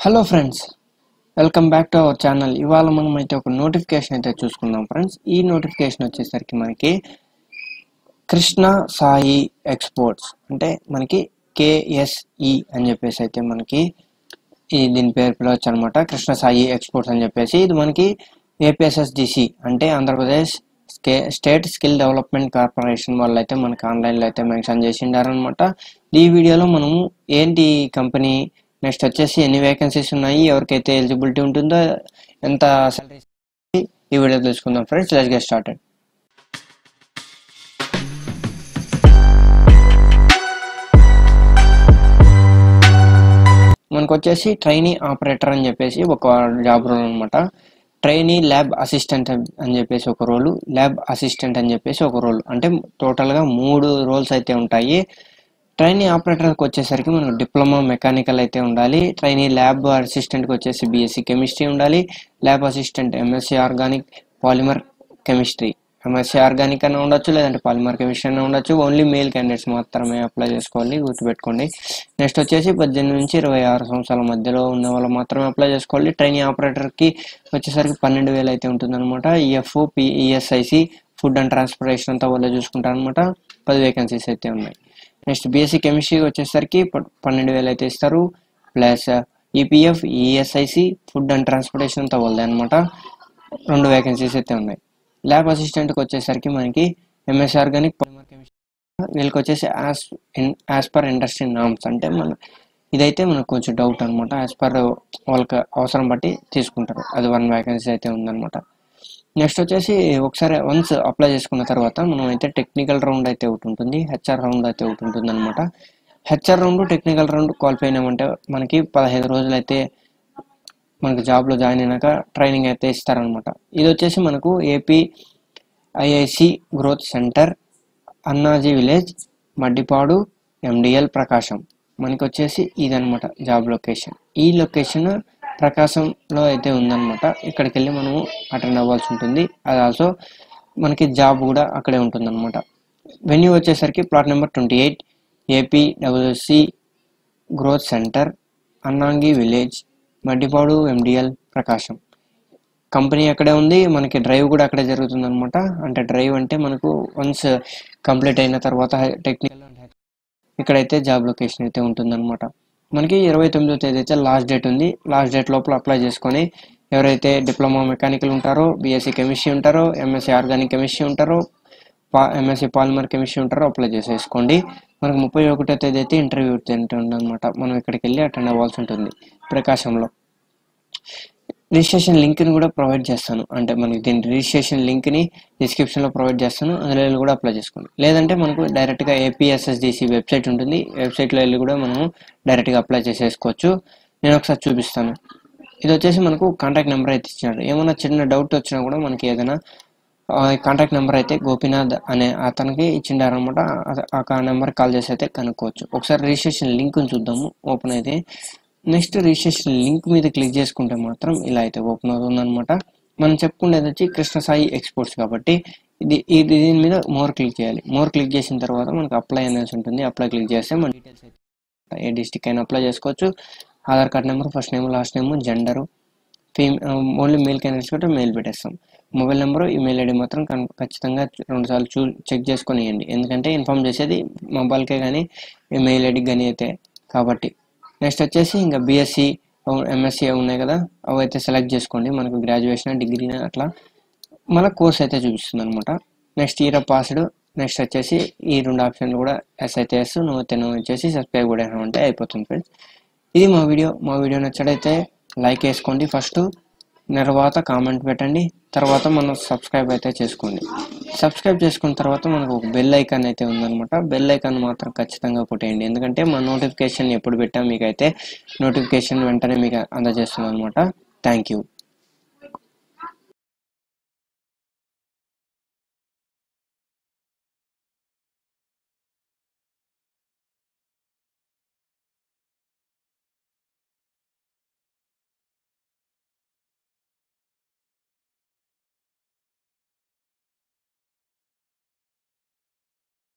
hello friends welcome back to our channel ఇవాళ మనం అయితే ఒక నోటిఫికేషన్ అయితే చూసుకుందాం ఫ్రెండ్స్ ఈ నోటిఫికేషన్ వచ్చేసరికి మనకి కృష్ణ సాయి ఎక్స్పోర్ట్స్ అంటే మనకి కేఎస్ఈ అని చెప్పేసి అయితే మనకి ఈ దీని పేరు పిలవచ్చు అనమాట కృష్ణ సాయి ఎక్స్పోర్ట్స్ అని చెప్పేసి ఇది మనకి ఏపీఎస్ఎస్డిసి అంటే ఆంధ్రప్రదేశ్ స్కే స్టేట్ స్కిల్ డెవలప్మెంట్ కార్పొరేషన్ వాళ్ళు అయితే మనకి ఆన్లైన్లో అయితే మెన్షన్ చేసిండారనమాట ఈ వీడియోలో మనము ఏంటి కంపెనీ నెక్స్ట్ వచ్చేసి ఎన్ని వేకెన్సీస్ ఉన్నాయి ఎవరికైతే ఎలిజిబిలిటీ ఉంటుందో ఎంత సాలరీ ఈ వీడియో తెలుసుకుందాం ఫ్రెండ్స్ లెట్స్ గెట్ స్టార్టెడ్ మనకు వచ్చేసి ట్రైనీ ఆపరేటర్ అని చెప్పేసి ఒక జాబ్ రోల్ అనమాట ట్రైనీ ల్యాబ్ అసిస్టెంట్ అని చెప్పేసి ఒక రోలు ల్యాబ్ అసిస్టెంట్ అని చెప్పేసి ఒక రోల్ అంటే టోటల్గా మూడు రోల్స్ అయితే ఉంటాయి ట్రైనీ ఆపరేటర్కి వచ్చేసరికి మనకు డిప్లొమా మెకానికల్ అయితే ఉండాలి ట్రైనీ ల్యాబ్ అసిస్టెంట్కి వచ్చేసి బీఎస్సీ కెమిస్ట్రీ ఉండాలి lab assistant MSc organic polymer chemistry MSc organic అయినా ఉండొచ్చు లేదంటే పాలిమర్ కెమిస్ట్రీ అయినా ఉండొచ్చు ఓన్లీ మేల్ క్యాండిడేట్స్ మాత్రమే అప్లై చేసుకోవాలి గుర్తుపెట్టుకోండి నెక్స్ట్ వచ్చేసి పద్దెనిమిది నుంచి ఇరవై ఆరు సంవత్సరాల మధ్యలో ఉన్న వాళ్ళు మాత్రమే అప్లై చేసుకోవాలి ట్రైనీ ఆపరేటర్కి వచ్చేసరికి పన్నెండు వేలు అయితే ఉంటుందన్నమాట EF PESIC food and transportation అంతా వాళ్ళు చూసుకుంటారు అనమాట పది వేకెన్సీస్ అయితే ఉన్నాయి నెక్స్ట్ బీఎస్సీ కెమిస్ట్రీ వచ్చేసరికి ప- పన్నెండు వేలు అయితే ఇస్తారు plus EPF ESIC food and transportation అంతా వాళ్ళదే అనమాట రెండు వేకెన్సీస్ అయితే ఉన్నాయి ల్యాబ్ అసిస్టెంట్కి వచ్చేసరికి మనకి ఎంఎస్ ఆర్గానిక్ పాలిమర్ కెమిస్ట్రీ వీళ్ళకి వచ్చేసి as as per industry norms అంటే మన ఇదైతే మనకు కొంచెం డౌట్ అనమాట యాజ్ పర్ వాళ్ళకి అవసరం బట్టి తీసుకుంటారు అది వన్ వేకెన్సీ అయితే ఉందన్నమాట నెక్స్ట్ వచ్చేసి ఒకసారి వన్స్ అప్లై చేసుకున్న తర్వాత మనం అయితే టెక్నికల్ రౌండ్ అయితే ఒకటి ఉంటుంది హెచ్ఆర్ రౌండ్ అయితే ఒకటి ఉంటుంది అనమాట HR round technical round qualify అయినామంటే మనకి పదహైదు రోజులు అయితే మనకి జాబ్లో జాయిన్ అయినాక ట్రైనింగ్ అయితే ఇస్తారనమాట ఇది వచ్చేసి మనకు ఏపీ ఐఐసి గ్రోత్ సెంటర్ అన్నాజీ విలేజ్ మడ్డిపాడు ఎండిఎల్ ప్రకాశం మనకి వచ్చేసి ఇదనమాట జాబ్ లొకేషన్ ఈ లొకేషన్ ప్రకాశంలో అయితే ఉందన్నమాట ఇక్కడికి వెళ్ళి మనము అటెండ్ అవ్వాల్సి ఉంటుంది అది ఆల్సో మనకి జాబ్ కూడా అక్కడే ఉంటుందన్నమాట వెన్యూ వచ్చేసరికి plot number twenty eight AP WC growth centre Annangi village Maddipadu MDL Prakasam company అక్కడే ఉంది మనకి డ్రైవ్ కూడా అక్కడే జరుగుతుంది అనమాట అంటే డ్రైవ్ అంటే మనకు వన్స్ కంప్లీట్ అయిన తర్వాత టెక్నికల్ అండ్ ఇక్కడైతే జాబ్ లొకేషన్ అయితే ఉంటుందన్నమాట మనకి ఇరవై తొమ్మిదో తేదీ అయితే లాస్ట్ డేట్ ఉంది లాస్ట్ డేట్ లోపల అప్లై చేసుకొని ఎవరైతే డిప్లొమా మెకానికల్ ఉంటారో బీఎస్సీ కెమిస్ట్రీ ఉంటారో ఎంఎస్సీ ఆర్గానిక్ కెమిస్ట్రీ ఉంటారో పా ఎంఎస్సీ పాలిమర్ కెమిస్ట్రీ ఉంటారో అప్లై చేసేసుకోండి మనకు ముప్పై ఒకటో తేదీ అయితే ఇంటర్వ్యూ ఉంటుంది అనమాట మనం ఇక్కడికి వెళ్ళి అటెండ్ అవ్వాల్సి ఉంటుంది ప్రకాశంలో రిజిస్ట్రేషన్ లింక్ని కూడా ప్రొవైడ్ చేస్తాను అంటే మనకి దీని రిజిస్ట్రేషన్ లింక్ని డిస్క్రిప్షన్లో ప్రొవైడ్ చేస్తాను అందులో వెళ్ళి కూడా అప్లై చేసుకోండి లేదంటే మనకు డైరెక్ట్గా ఏపీఎస్ఎస్డిసి వెబ్సైట్ ఉంటుంది వెబ్సైట్లో వెళ్ళి కూడా మనము డైరెక్ట్గా అప్లై చేసేసుకోవచ్చు నేను ఒకసారి చూపిస్తాను ఇది వచ్చేసి మనకు కాంటాక్ట్ నెంబర్ అయితే ఇచ్చినాడు ఏమైనా చిన్న డౌట్ వచ్చినా కూడా మనకి ఏదైనా కాంటాక్ట్ నెంబర్ అయితే గోపీనాథ్ అనే అతనికి ఇచ్చిండారనమాట ఆ నెంబర్ కాల్ చేసి అయితే కనుక్కోవచ్చు ఒకసారి రిజిస్ట్రేషన్ లింక్ చూద్దాము ఓపెన్ అయితే నెక్స్ట్ రిజిస్ట్రేషన్ లింక్ మీద క్లిక్ చేసుకుంటే మాత్రం ఇలా అయితే ఓపెన్ అవుతుందన్నమాట మనం చెప్పుకునేది వచ్చి కృష్ణసాయి ఎక్స్పోర్ట్స్ కాబట్టి ఇది ఇది దీని మీద మోర్ క్లిక్ చేయాలి మోర్ క్లిక్ చేసిన తర్వాత మనకు అప్లై అనేసి ఉంటుంది అప్లై క్లిక్ చేస్తే మన డీటెయిల్స్ అయితే ఏ డిస్టిక్ అయినా అప్లై చేసుకోవచ్చు Aadhaar card number first name last name gender ఫీమ్ ఓన్లీ మెయిల్ క్యాండిడేట్స్ కూడా మెయిల్ పెట్టేస్తాం మొబైల్ నెంబరు ఈమెయిల్ ఐడి మాత్రం కన్- ఖచ్చితంగా రెండు సార్లు చూ చెక్ చేసుకొని ఇవ్వండి ఎందుకంటే ఇన్ఫామ్ చేసేది మొబైల్కే కానీ మెయిల్ ఐడికి కానీ అయితే కాబట్టి నెక్స్ట్ వచ్చేసి ఇంకా బీఎస్సీ ఎంఎస్సీ ఉన్నాయి కదా అవి అయితే సెలెక్ట్ చేసుకోండి మనకు గ్రాడ్యుయేషన్ డిగ్రీ అట్లా మన కోర్స్ అయితే చూపిస్తుంది అనమాట నెక్స్ట్ ఇయర్ పాస్డ్ నెక్స్ట్ వచ్చేసి ఈ రెండు ఆప్షన్లు కూడా ఎస్ అయితే ఎస్ నువ్వు అయితే నువ్వు వచ్చేసి సబ్స్క్రైబ్ కూడా అంటే అయిపోతుంది ఫ్రెండ్స్ ఇది మా వీడియో మా వీడియో నచ్చడైతే లైక్ వేసుకోండి ఫస్ట్ తర్వాత కామెంట్ పెట్టండి తర్వాత మనం సబ్స్క్రైబ్ అయితే చేసుకోండి సబ్స్క్రైబ్ చేసుకున్న తర్వాత మనకు ఒక బెల్ ఐకాన్ అయితే ఉందన్నమాట బెల్ ఐకాన్ మాత్రం ఖచ్చితంగా కొట్టేయండి ఎందుకంటే మా నోటిఫికేషన్ ఎప్పుడు పెట్టాం మీకు అయితే నోటిఫికేషన్ వెంటనే మీకు అందజేస్తుంది అనమాట థ్యాంక్ యూ